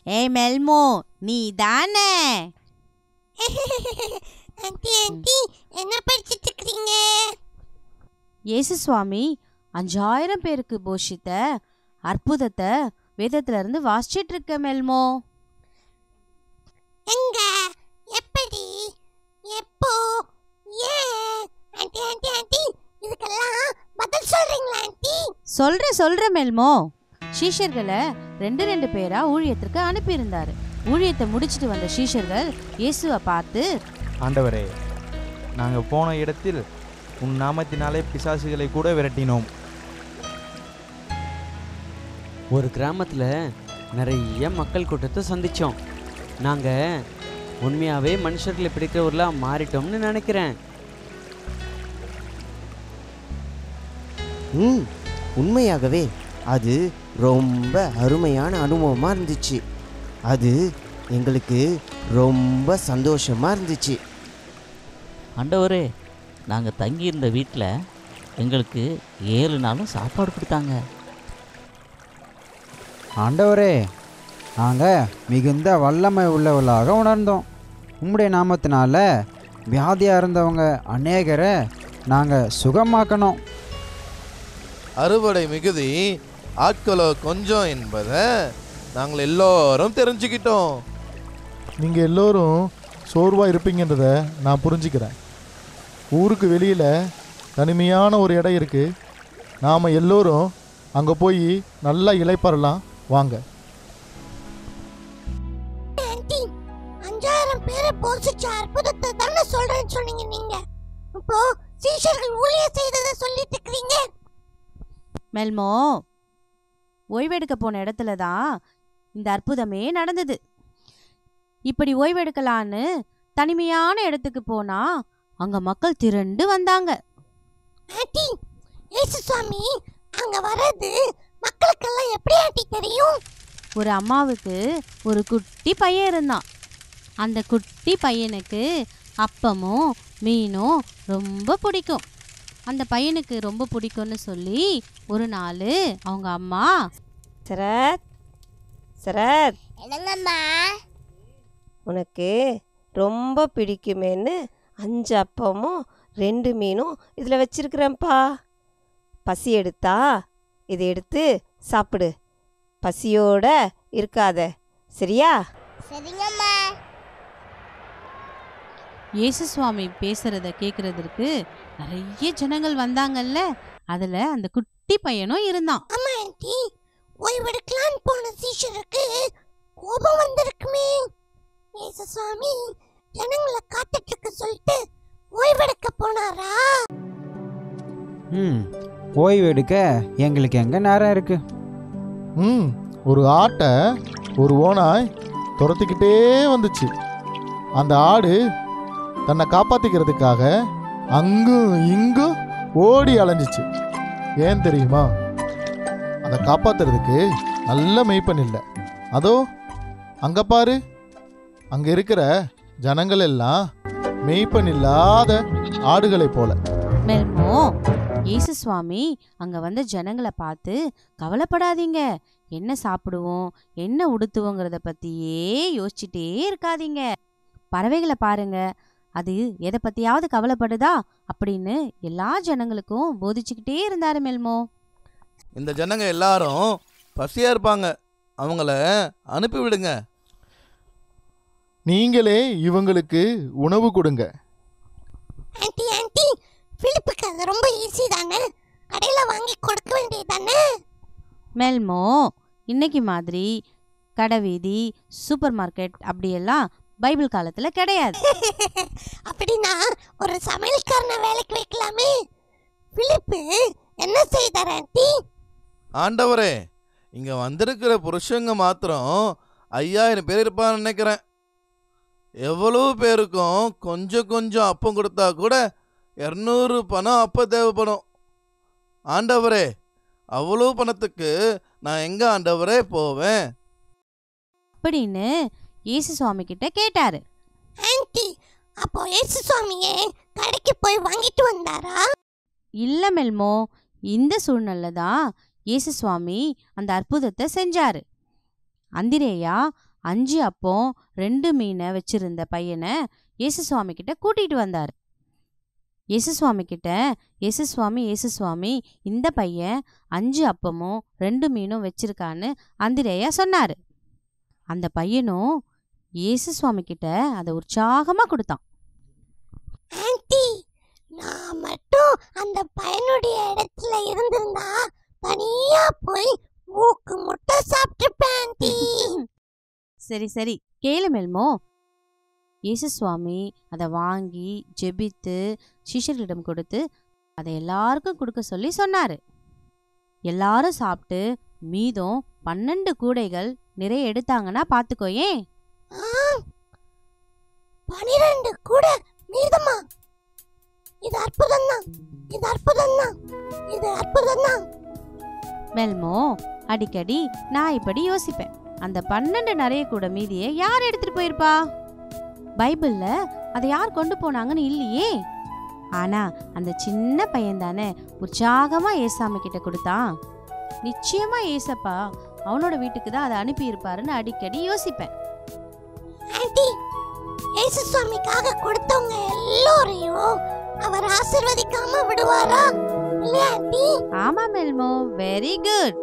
ஏய் மெல்மோ நீ தானே ஆண்டி ஆண்டி என்ன படிச்சிட்டு இருக்கீங்க இயேசு சுவாமி அஞ்சாயிரம் பேருக்கு போஷித்த அற்புதத்தை வேதத்துல இருந்து வாசிச்சிட்டு இருக்க மெல்மோ எங்க எப்படி எப்போ ஏன் ஆண்டி ஆண்டி ஆண்டி இதுக்கெல்லாம் பதில் சொல்றீங்களா ஆண்டி சொல்ற சொல்ற மெல்மோ சீஷர்களை ரெண்டு ரெண்டு பேரா ஊழியத்திற்கு அனுப்பியிருந்தாரு ஊழியத்தை முடிச்சிட்டு வந்த சீஷர்கள் இயேசுவை பார்த்து ஆண்டவரே நாங்கள் போன இடத்தில் உன் நாமத்தினாலே பிசாசுகளை கூட விரட்டினோம் ஒரு கிராமத்தில் நிறைய மக்கள் கூட்டத்தை சந்தித்தோம் நாங்கள் உண்மையாகவே மனுஷர்களை பிடிக்கிறவர்களாக மாறிட்டோம்னு நினைக்கிறேன் ம் உண்மையாகவே அது ரொம்ப அருமையான அனுபவமாக இருந்துச்சு அது எங்களுக்கு ரொம்ப சந்தோஷமாக இருந்துச்சு ஆண்டவரே நாங்கள் தங்கியிருந்த வீட்டில் எங்களுக்கு ஏழு நாளும் சாப்பாடு கொடுத்தாங்க ஆண்டவரே நாங்கள் மிகுந்த வல்லமை உள்ளவர்களாக உணர்ந்தோம் உம்முடைய நாமத்தினால வியாதியாக இருந்தவங்க அநேகரை நாங்கள் சுகமாக்கணும் அறுவடை மிகுதி ஆட்களோ கொஞ்சம் என்பதை நாங்கள் எல்லோரும் தெரிஞ்சுக்கிட்டோம் நீங்கள் எல்லோரும் சோர்வாக இருப்பீங்கன்றத நான் புரிஞ்சுக்கிறேன் ஊருக்கு வெளியில் தனிமையான ஒரு இடம் இருக்குது நாம் எல்லோரும் அங்கே போய் நல்லா இளைப்பாறலாம் வாங்க ஆண்டி அஞ்சாயிரம் பேரை போஷிச்ச அற்புதத்தை தானே சொல்றேன்னு சொன்னீங்க நீங்க இப்போ சீஷர்கள் ஊழியர் செய்ததை சொல்லிட்டு இருக்கீங்க மெல்மோ ஓய்வெடுக்க போன இடத்துல தான் இந்த அற்புதமே நடந்தது இப்படி ஓய்வெடுக்கலான்னு தனிமையான இடத்துக்கு போனா அங்க மக்கள் திரண்டு வந்தாங்க ஆண்டி இயேசு சுவாமி அங்க வர்றது மக்களுக்கெல்லாம் எப்படி ஆண்டி தெரியும் ஒரு அம்மாவுக்கு ஒரு குட்டி பையன் இருந்தான் அந்த குட்டி பையனுக்கு அப்பமும் மீனும் ரொம்ப பிடிக்கும் அந்த பையனுக்கு ரொம்ப பிடிக்கும்னு சொல்லி ஒரு நாள் அவங்க அம்மா சரத் சரத் என்னங்கம்மா உனக்கு ரொம்ப பிடிக்குமேன்னு அஞ்சு அப்பமும் ரெண்டு மீனும் இதில் வச்சிருக்கிறேன்ப்பா பசி எடுத்தா இதை எடுத்து சாப்பிடு பசியோட இருக்காத சரியா சரிங்கம்மா இயேசு சுவாமி பேசுறத கேட்கறதுக்கு நிறைய ஜனங்கள் வந்தாங்கல்ல அதுல அந்த குட்டி பையனும் இருந்தான் ஆமா ஆண்டி ஓய்வெடுக்கலான்னு போன சீஷருக்கு கோபம் வந்திருக்குமே இயேசு சுவாமி ஜனங்களை காத்துட்டு இருக்க சொல்லிட்டு ஓய்வெடுக்க போனாரா ம் ஓய்வு எடுக்க எங்களுக்கு எங்கே நேரம் இருக்கு ம் ஒரு ஆட்டை ஒரு ஓனாய் துரத்திக்கிட்டே வந்துச்சு அந்த ஆடு தன்னை காப்பாற்றிக்கிறதுக்காக அங்கும் இங்கும் ஓடி அலைஞ்சிச்சு ஏன் தெரியுமா அதை காப்பாத்துறதுக்கு நல்ல மெய்ப்பன் இல்லை அதோ அங்கே பாரு அங்கே இருக்கிற ஜனங்கள் எல்லாம் மெய்ப்பன் இல்லாத ஆடுகளைப் போல மெல்மோ இயேசு சுவாமி அங்க வந்த ஜனங்களை பார்த்து கவலைப்படாதீங்க என்ன சாப்பிடுவோம் என்ன உடுத்துவோங்கிறத பத்தியே யோசிச்சுட்டே இருக்காதீங்க பறவைகளை பாருங்க அது எதை பத்தியாவது கவலைப்படுதா அப்படின்னு எல்லா ஜனங்களுக்கும் போதிச்சுக்கிட்டே இருந்தாரு மெல்மோ இந்த ஜனங்க எல்லாரும் பசியா இருப்பாங்க அவங்கள அனுப்பி விடுங்க நீங்களே இவங்களுக்கு உணவு கொடுங்க ஆண்டி ஆண்டி பிலிப்புக்கு அது ரொம்ப ஈஸி தானே கடையில வாங்கி கொடுக்க வேண்டியது தானே மெல்மோ இன்னைக்கு மாதிரி கடைவீதி சூப்பர் மார்க்கெட் அப்படியெல்லாம் பைபிள் காலத்துல கிடையாது அப்படின்னா ஒரு சமையல்காரனை வேலைக்கு வைக்கலாமே பிலிப்பு என்ன செய்தார் ஆண்டி ஆண்டவரே இங்க வந்திருக்கிற புருஷங்க மாத்திரம் ஐயாயிரம் பேர் இருப்பான்னு நினைக்கிறேன் எவ்வளவு பேருக்கும் கொஞ்சம் கொஞ்சம் அப்பம் கொடுத்தா கூட இரநூறு பணம் அப்ப தேவைப்படும் ஆண்டவரே அவ்வளோ பணத்துக்கு நான் எங்க ஆண்டவரே போவேன் அப்படின்னு இயேசு சுவாமி கிட்ட கேட்டாரு ஆண்டி அப்போ இயேசு சுவாமியே கடைக்கு போய் வாங்கிட்டு வந்தாரா இல்ல மெல்மோ இந்த சூழ்நிலை தான் இயேசு சுவாமி அந்த அற்புதத்தை செஞ்சாரு அந்திரேயா அஞ்சு அப்பம் ரெண்டு மீனை வச்சிருந்த பையனை இயேசுசுவாமி கிட்ட கூட்டிட்டு வந்தார் இயேசுசுவாமி கிட்ட இயேசுசுவாமி இயேசுசுவாமி இந்த பையன் அஞ்சு அப்பமும் ரெண்டு மீனும் வச்சிருக்கான்னு அந்திரேயா சொன்னாரு அந்த பையனும் இயேசுசுவாமி கிட்ட அதை உற்சாகமா கொடுத்தான் ஆன்ட்டி நான் மட்டும் அந்த பையனுடைய இடத்துல இருந்திருந்தா தனியா போய் மூக்கு முட்டை சாப்பிட்டுப்பேன் ஆன்ட்டி சரி சரி கேளு மெல்மோ இயேசுசுவாமி அதை வாங்கி ஜெபித்து சிஷ்யர்களிடம் கொடுத்து அதை எல்லாருக்கும் கொடுக்க சொல்லி சொன்னாரு எல்லாரும் சாப்பிட்டு மீதம் பன்னெண்டு கூடைகள் நிறைய எடுத்தாங்கன்னா பார்த்துக்கோயேன் ஆ, பனிரெண்டு கூட மீதமா இது அற்புதம் தான் இது அற்புதம் தான் இது அற்புதம் தான் மெல்மோ அடிக்கடி நான் இப்படி யோசிப்பேன் அந்த பன்னெண்டு நிறைய கூட மீதியை யார் எடுத்துட்டு போயிருப்பா பைபிள்ல அதை யார் கொண்டு போனாங்கன்னு இல்லையே ஆனா அந்த சின்ன பையன் தானே உற்சாகமா ஏசாமி கிட்ட கொடுத்தான் நிச்சயமா ஏசப்பா அவனோட வீட்டுக்கு தான் அதை அனுப்பி இருப்பாருன்னு அடிக்கடி யோசிப்பேன் ஆன்ட்டி இயேசு சுவாமிக்காக கொடுத்தவங்க எல்லோரையும் அவர் ஆசிர்வதிக்காம விடுவாரா இல்லையா ஆன்ட்டி ஆமா மெல்மோ வெரி குட்